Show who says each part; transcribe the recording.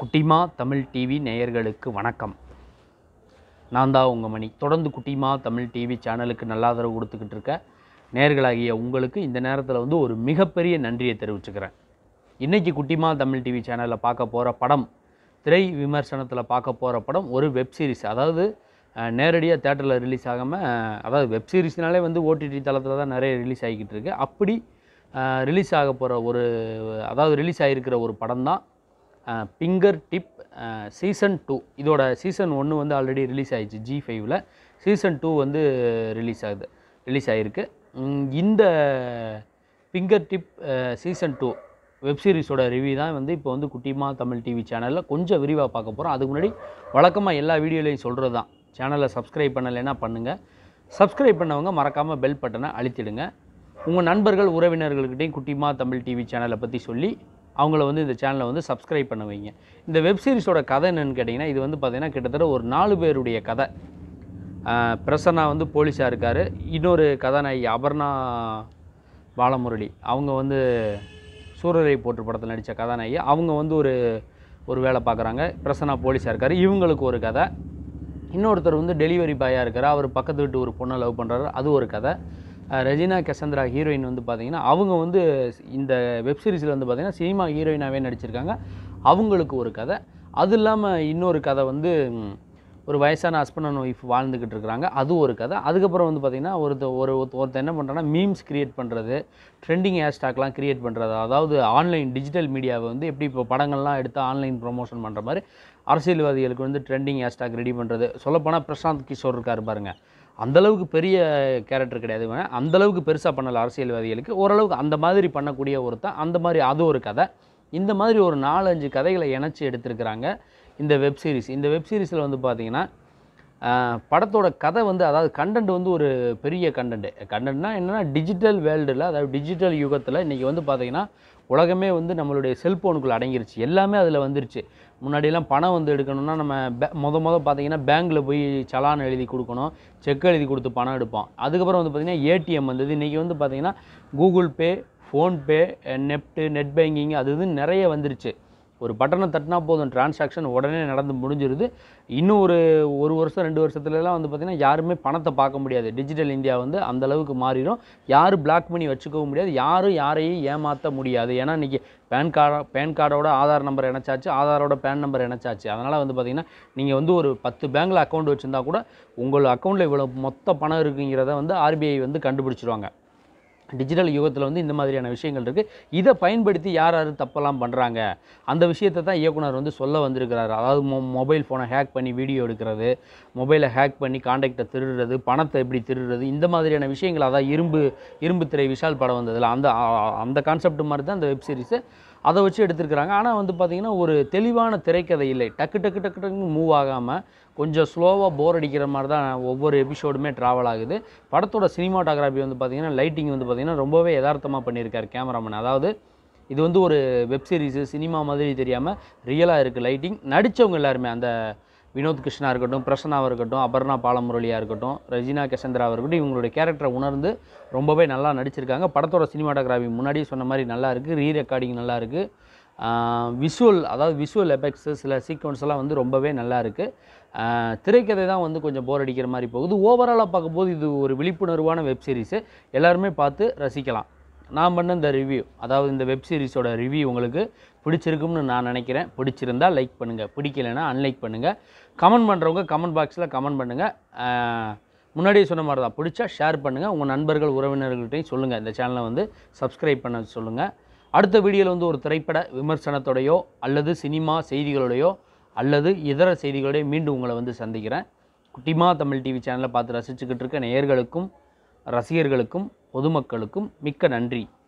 Speaker 1: குட்டிமா தமிழ் டிவி நேயர்களுக்கு வணக்கம் நான் தான் உங்கள் மணி தொடர்ந்து குட்டிமா தமிழ் டிவி சேனலுக்கு நல்ல ஆதரவு கொடுத்துக்கிட்டு இருக்க நேயர்களாகிய உங்களுக்கு இந்த நேரத்தில் வந்து ஒரு மிகப்பெரிய நன்றியை தெரிவிச்சுக்கிறேன் இன்றைக்கி குட்டிமா தமிழ் டிவி சேனலில் பார்க்க போகிற படம் திரை விமர்சனத்தில் பார்க்க போகிற படம் ஒரு வெப் சீரிஸ் அதாவது நேரடியாக தேட்டரில் ரிலீஸ் ஆகாமல் அதாவது வெப் சீரிஸ்னாலே வந்து ஓடிடி தளத்தில் தான் நிறைய ரிலீஸ் ஆகிக்கிட்டு இருக்கு அப்படி ரிலீஸ் ஆக போகிற ஒரு அதாவது ரிலீஸ் ஆகிருக்கிற ஒரு படம் தான் பிங்கர் டிப் சீசன் டூ இதோட சீசன் ஒன்று வந்து ஆல்ரெடி ரிலீஸ் ஆயிடுச்சு ஜி ஃபைவ்ல சீசன் டூ வந்து ரிலீஸ் ஆகுது ரிலீஸ் ஆகிருக்கு உம், இந்த fingertip season two web சீரிஸோட ரிவ்யூ தான் வந்து இப்போ வந்து குட்டிமா தமிழ் டிவி சேனலில் கொஞ்சம் விரிவாக பார்க்க போகிறோம் அதுக்கு முன்னாடி வழக்கமாக எல்லா வீடியோலையும் சொல்கிறது தான் சேனலை சப்ஸ்கிரைப் பண்ணலைன்னா பண்ணுங்கள் சப்ஸ்கிரைப் பண்ணவங்க மறக்காமல் பெல் பட்டனை அழுத்திடுங்க உங்கள் நண்பர்கள் உறவினர்கள்கிட்டையும் குட்டிமா தமிழ் டிவி சேனலை பற்றி சொல்லி அவங்கள வந்து இந்த சேனலை வந்து சப்ஸ்கிரைப் பண்ண வைங்க இந்த வெப் சீரிஸோட கதை என்னன்னு கேட்டிங்கன்னா இது வந்து பார்த்திங்கன்னா கிட்டத்தட்ட ஒரு நாலு பேருடைய கதை ஆஹ் பிரசன்னா வந்து போலீஸாக இருக்கார் இன்னொரு கதாநாயகி அபர்ணா பாலமுரளி அவங்க வந்து சூரரை போற்று படத்தில் நடித்த கதாநாயகி அவங்க வந்து ஒரு ஒரு வேலை பார்க்குறாங்க பிரசன்னா போலீஸாக இருக்கார் இவங்களுக்கு ஒரு கதை இன்னொருத்தர் வந்து டெலிவரி பாயாக இருக்கார் அவர் பக்கத்து வீட்டு ஒரு பொண்ணை லவ் பண்ணுறாரு அது ஒரு கதை அஹ் ரெஜினா கெசந்திரா ஹீரோயின் வந்து பார்த்தீங்கன்னா அவங்க வந்து இந்த வெப் சீரிஸில் வந்து பார்த்தீங்கன்னா சினிமா ஹீரோயினாகவே நடிச்சிருக்காங்க அவங்களுக்கு ஒரு கதை அது இல்லாமல் இன்னொரு கதை வந்து ம், ஒரு வயசான ஹஸ்பண்ட் அண்ட் ஒய்ஃப் வாழ்ந்துக்கிட்டு இருக்கிறாங்க அது ஒரு கதை அதுக்கப்புறம் வந்து பார்த்திங்கன்னா ஒருத்த ஒரு ஒருத்த- ஒருத்தன் என்ன பண்ணுறான்னா மீம்ஸ் கிரியேட் பண்ணுறது ட்ரெண்டிங் ஹேஷ்டாக்லாம் கிரியேட் பண்ணுறது அதாவது ஆன்லைன் டிஜிட்டல் மீடியாவை வந்து எப்படி இப்போ படங்கள்லாம் எடுத்து ஆன்லைன் ப்ரொமோஷன் பண்ணுற மாதிரி அரசியல்வாதிகளுக்கு வந்து ட்ரெண்டிங் ஹேஷ்டாக் ரெடி பண்ணுறது சொல்லப்போனால் பிரசாந்த் கிஷோர் இருக்கார் பாருங்க அந்த அளவுக்கு பெரிய கேரக்டர் கிடையாது இவன். அந்த அளவுக்கு பெருசாக பண்ணல அரசியல்வாதிகளுக்கு ஓரளவுக்கு அந்த மாதிரி பண்ணக்கூடிய ஒருத்தன் அந்த மாதிரி அது ஒரு கதை இந்த மாதிரி ஒரு நாலஞ்சு கதைகளை இணைச்சி எடுத்திருக்கிறாங்க இந்த வெப் சீரிஸ் இந்த வெப் சீரிஸில் வந்து பார்த்தீங்கன்னா ஆஹ், படத்தோட கதை வந்து அதாவது கண்டென்ட் வந்து ஒரு பெரிய கண்டென்ட் கண்டென்ட்னா என்னென்னா டிஜிட்டல் வேர்ல்டில் அதாவது டிஜிட்டல் யுகத்தில் இன்றைக்கி வந்து பார்த்தீங்கன்னா உலகமே வந்து நம்மளுடைய செல்ஃபோனுக்குள்ளே அடங்கிருச்சு எல்லாமே அதில் வந்துருச்சு முன்னாடியெல்லாம் பணம் வந்து எடுக்கணும்னா நம்ம பே முத முத பார்த்தீங்கன்னா பேங்க்கில் போய் சலான் எழுதி கொடுக்கணும் செக் எழுதி கொடுத்து பணம் எடுப்போம் அதுக்கப்புறம் வந்து பார்த்திங்கன்னா ஏடிஎம் வந்தது இன்றைக்கி வந்து பார்த்திங்கன்னா Google pay PhonePe NEFT net banking அது இதுன்னு நிறைய வந்துருச்சு ஒரு பட்டனை தட்டினா போதும் டிரான்சாக்ஷன் உடனே நடந்து முடிஞ்சிருது இன்னும் ஒரு ஒரு வருஷம் ரெண்டு வருஷத்துலலாம் வந்து பார்த்திங்கன்னா யாருமே பணத்தை பார்க்க முடியாது டிஜிட்டல் இந்தியா வந்து அந்த அளவுக்கு மாறிடும் யாரும் பிளாக் பண்ணி வச்சுக்கவும் முடியாது யாரும் யாரையும் ஏமாற்ற முடியாது ஏன்னா இன்றைக்கி பேன் கார்டோ பேன் கார்டோட ஆதார் நம்பர் இணைச்சாச்சு ஆதாரோட பேன் நம்பர் இணைச்சாச்சு அதனால் வந்து பார்த்திங்கன்னா நீங்கள் வந்து ஒரு பத்து பேங்க்கில் அக்கௌண்ட் வச்சுருந்தா கூட உங்கள் அக்கௌண்ட்டில் இவ்வளோ மொத்த பணம் இருக்குங்கிறத வந்து ஆர்பிஐ வந்து கண்டுபிடிச்சிருவாங்க டிஜிட்டல் யுகத்தில் வந்து இந்த மாதிரியான விஷயங்கள் இருக்குது இதை பயன்படுத்தி யார் யார் தப்பெல்லாம் பண்ணுறாங்க அந்த விஷயத்தை தான் இயக்குனர் வந்து சொல்ல வந்திருக்கிறாரு அதாவது மொ மொபைல் ஃபோனை ஹேக் பண்ணி வீடியோ எடுக்கிறது மொபைலை ஹேக் பண்ணி காண்டாக்டை திருடுறது பணத்தை எப்படி திருடுறது இந்த மாதிரியான விஷயங்கள் அதான் இரும்பு இரும்பு திரை விஷால் படம் வந்ததில்ல அந்த அ- அந்த கான்செப்ட் மாதிரி தான் அந்த வெப் சீரிஸு அதை வச்சு எடுத்திருக்கிறாங்க ஆனால் வந்து பார்த்திங்கன்னா ஒரு தெளிவான திரைக்கதை இல்லை டக்கு டக்கு டக்கு டக்குன்னு மூவ் ஆகாமல் கொஞ்சம் ஸ்லோவாக போர் அடிக்கிற மாதிரி தான் ஒவ்வொரு எபிசோடுமே ட்ராவல் ஆகுது படத்தோட சினிமாட்டோகிராஃபி வந்து பார்த்திங்கன்னா லைட்டிங் வந்து பார்த்திங்கன்னா ரொம்பவே யதார்த்தமாக பண்ணியிருக்காரு கேமராமேன் அதாவது இது வந்து ஒரு வெப் சீரிஸு சினிமா மாதிரி தெரியாமல் ரியலாக இருக்குது லைட்டிங் நடித்தவங்க எல்லாருமே அந்த வினோத் கிருஷ்ணா இருக்கட்டும் பிரசன்னாவாக இருக்கட்டும் அபர்ணா பாலமுரளியாக இருக்கட்டும் ரெஜினா கெசந்திராவாக இருக்கட்டும் இவங்களுடைய கேரக்டரை உணர்ந்து ரொம்பவே நல்லா நடிச்சிருக்காங்க படத்தோட சினிமாட்டோகிராஃபி முன்னாடியே சொன்ன மாதிரி நல்லா இருக்குது ரீ ரெக்கார்டிங் நல்லா இருக்குது விஷுவல் அதாவது விஷுவல் எஃபெக்ட்ஸு சில சீக்வன்ஸ் எல்லாம் வந்து ரொம்பவே நல்லா இருக்குது திரைக்கதை தான் வந்து கொஞ்சம் போர் அடிக்கிற மாதிரி போகுது ஓவராலாக பார்க்கும்போது இது ஒரு விழிப்புணர்வான வெப் சீரிஸு எல்லாருமே பார்த்து ரசிக்கலாம் நான் பண்ண இந்த ரிவ்யூ அதாவது இந்த வெப் சீரிஸோட ரிவ்யூ உங்களுக்கு பிடிச்சிருக்கும்னு நான் நினைக்கிறேன் பிடிச்சிருந்தா லைக் பண்ணுங்கள் பிடிக்கலைன்னா அன்லைக் பண்ணுங்கள் கமெண்ட் பண்ணுறவங்க கமெண்ட் பாக்ஸில் கமெண்ட் பண்ணுங்கள் முன்னாடியே சொன்ன மாதிரி தான் பிடிச்சா ஷேர் பண்ணுங்கள் உங்கள் நண்பர்கள் உறவினர்கள்ட்டையும் சொல்லுங்கள் இந்த சேனலை வந்து சப்ஸ்கிரைப் பண்ண சொல்லுங்கள் அடுத்த வீடியோவில் வந்து ஒரு திரைப்பட விமர்சனத்தோடையோ அல்லது சினிமா செய்திகளோடையோ அல்லது இதர செய்திகளோடய மீண்டும் உங்களை வந்து சந்திக்கிறேன் குட்டிமா தமிழ் டிவி சேனலை பார்த்து ரசிச்சுக்கிட்டு இருக்க நேயர்களுக்கும் ரசிகர்களுக்கும் பொதுமக்களுக்கும் மிக்க நன்றி